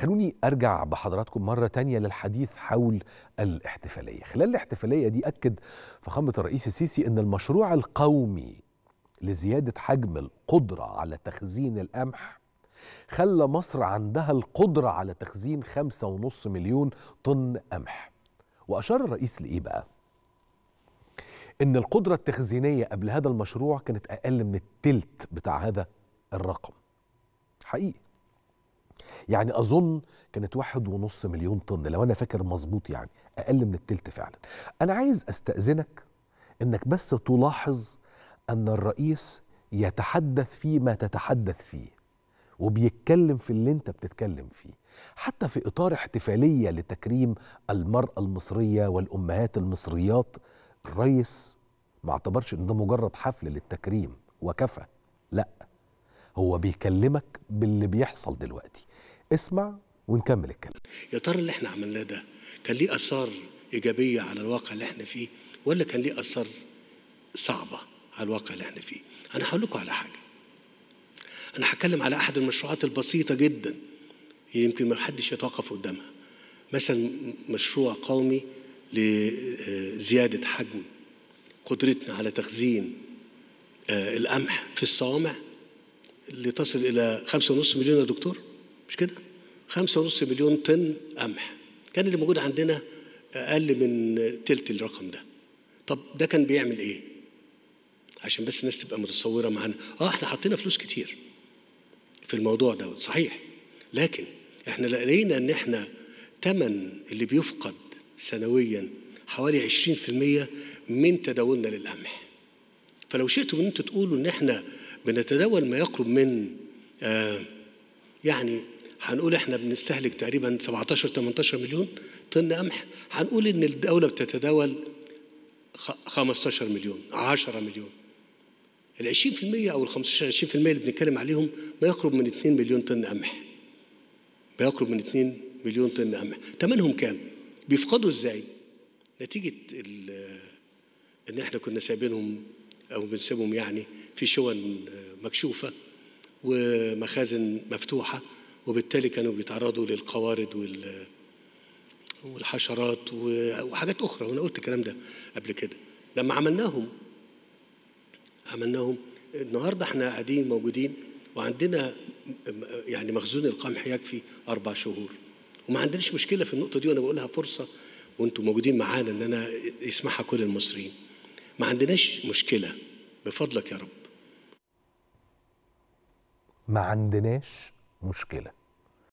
خلوني أرجع بحضراتكم مرة تانية للحديث حول الاحتفالية خلال الاحتفالية دي أكد فخامة الرئيس السيسي أن المشروع القومي لزيادة حجم القدرة على تخزين القمح خلى مصر عندها القدرة على تخزين خمسة ونص مليون طن قمح وأشار الرئيس لإيه بقى؟ إن القدرة التخزينية قبل هذا المشروع كانت أقل من التلت بتاع هذا الرقم حقيقي يعني أظن كانت واحد ونص مليون طن لو أنا فاكر مظبوط يعني أقل من التلت فعلا أنا عايز أستأذنك إنك بس تلاحظ أن الرئيس يتحدث فيما تتحدث فيه وبيتكلم في اللي انت بتتكلم فيه حتى في اطار احتفاليه لتكريم المراه المصريه والامهات المصريات الرئيس ما اعتبرش ان ده مجرد حفل للتكريم وكفى لا هو بيكلمك باللي بيحصل دلوقتي اسمع ونكمل الكلام يا ترى اللي احنا عملناه ده كان ليه اثار ايجابيه على الواقع اللي احنا فيه ولا كان ليه اثار صعبه على الواقع اللي احنا فيه انا هقول لكم على حاجه انا هتكلم على احد المشروعات البسيطه جدا يمكن ما حدش يتوقف قدامها مثلا مشروع قومي لزياده حجم قدرتنا على تخزين القمح في الصوامع اللي تصل الى خمسة ونص مليون يا دكتور مش كده خمسة ونص مليون طن قمح كان اللي موجود عندنا اقل من تلت الرقم ده طب ده كان بيعمل ايه عشان بس الناس تبقى متصوره معانا اه احنا حطينا فلوس كتير في الموضوع ده صحيح لكن احنا لقينا ان احنا تمن اللي بيفقد سنويا حوالي 20% من تداولنا للقمح فلو شئتم ان انتوا تقولوا ان احنا بنتداول ما يقرب من آه يعني هنقول احنا بنستهلك تقريبا 17 18 مليون طن قمح هنقول ان الدوله بتتداول 15 مليون 10 مليون ال 20% او ال 15 20% اللي بنتكلم عليهم ما يقرب من 2 مليون طن قمح ما يقرب من 2 مليون طن قمح ثمنهم كام بيفقدوا ازاي نتيجه ان احنا كنا سايبينهم او بنسيبهم يعني في شون مكشوفه ومخازن مفتوحه وبالتالي كانوا بيتعرضوا للقوارض وال والحشرات وحاجات اخرى وانا قلت الكلام ده قبل كده لما عملناهم عملناهم النهارده احنا قاعدين موجودين وعندنا يعني مخزون القمح يكفي اربع شهور وما عندناش مشكله في النقطه دي وانا بقولها فرصه وانتم موجودين معانا ان انا يسمعها كل المصريين ما عندناش مشكله بفضلك يا رب ما عندناش مشكله